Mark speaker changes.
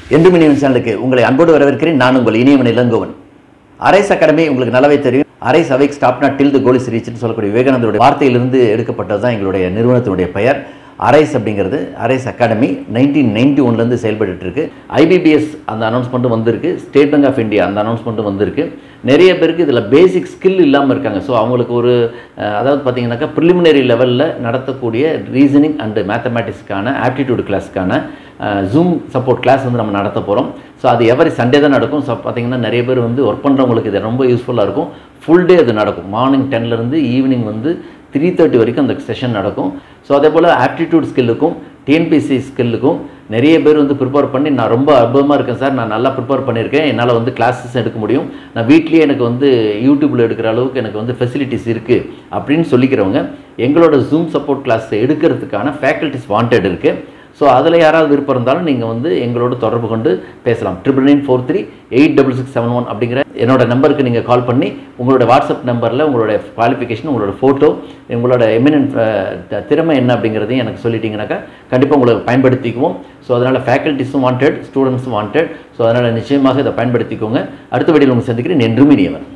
Speaker 1: என்றும் இனியவன் சேனலுக்கு உங்களை அன்போடு வரவேற்கிறேன் நான் உங்கள் இனியவன் இளங்கோவன் அரைஸ் அகாடமி உங்களுக்கு நல்லாவே தெரியும் arise awake stop not till the goal is ரீச்னு சொல்லக்கூடிய விவேகானந்தருடைய வார்த்தையிலிருந்து எடுக்கப்பட்டது தான் எங்களுடைய நிறுவனத்தினுடைய பெயர் அரைஸ் அப்படிங்கிறது அரைஸ் அகாடமி நைன்டீன் நைன்டி ஒன்லேருந்து செயல்பட்டு இருக்கு ஐபிபிஎஸ் அந்த அனௌன்ஸ்மெண்ட்டும் வந்திருக்கு ஸ்டேட் பேங்க் ஆஃப் இந்தியா அந்த அனௌன்ஸ்மெண்ட்டும் வந்திருக்கு நிறைய பேருக்கு இதில் பேசிக் ஸ்கில் இல்லாமல் இருக்காங்க ஸோ அவங்களுக்கு ஒரு அஹ், அதாவது பார்த்தீங்கன்னாக்கா ப்ரிலிமினரி லெவலில் நடத்தக்கூடிய ரீசனிங் அண்டு மேத்தமேட்டிக்ஸ்க்கான ஆப்டிடியூட் கிளாஸ்க்கான ஜூம் சப்போர்ட் கிளாஸ் வந்து நம்ம நடத்த போகிறோம் ஸோ அது எவரி சண்டே தான் நடக்கும் ஸோ பார்த்தீங்கன்னா நிறைய பேர் வந்து ஒர்க் பண்ணுறவங்களுக்கு இது ரொம்ப யூஸ்ஃபுல்லாக இருக்கும் ஃபுல் டே அது நடக்கும் மார்னிங் டென்லேருந்து ஈவினிங் வந்து த்ரீ தேர்ட்டி வரைக்கும் அந்த செஷன் நடக்கும் ஸோ அதே போல் ஆப்டிடியூட் ஸ்கில்லுக்கும் டிஎன்பிசி ஸ்கில்லுக்கும் நிறைய பேர் வந்து ப்ரிப்பேர் பண்ணி நான் ரொம்ப அற்புதமாக இருக்கேன் சார் நான் நல்லா ப்ரிப்பேர் பண்ணியிருக்கேன் என்னால் வந்து கிளாஸஸ் எடுக்க முடியும் நான் வீட்லேயே எனக்கு வந்து யூடியூப்பில் எடுக்கிற அளவுக்கு எனக்கு வந்து ஃபெசிலிட்டிஸ் இருக்குது அப்படின்னு சொல்லிக்கிறவங்க எங்களோட ஜூம் சப்போர்ட் கிளாஸ் எடுக்கிறதுக்கான ஃபேக்கல்ட்டிஸ் வாண்டட் இருக்குது ஸோ அதில் யாராவது விருப்பம் இருந்தாலும் நீங்கள் வந்து எங்களோட தொடர்பு கொண்டு பேசலாம் triple nine four three eight double six seven one அப்படிங்கிற என்னோட நம்பருக்கு நீங்கள் கால் பண்ணி உங்களோட வாட்ஸ்அப் நம்பரில் உங்களோட குவாலிஃபிகேஷன் உங்களோட ஃபோட்டோ உங்களோட எமினன்ட் திறமை என்ன அப்படிங்கிறதையும் எனக்கு சொல்லிட்டீங்கன்னாக்கா கண்டிப்பாக உங்களை பயன்படுத்திக்குவோம் ஸோ அதனால் ஃபேக்கல்ட்டிஸும் வாண்டட் ஸ்டூடெண்ட்ஸும் வாண்டட் ஸோ அதனால் நிச்சயமாக இதை பயன்படுத்திக்கோங்க அடுத்த வீடியோவில் உங்களை சந்திக்கிறேன் என்றும் இனியவன்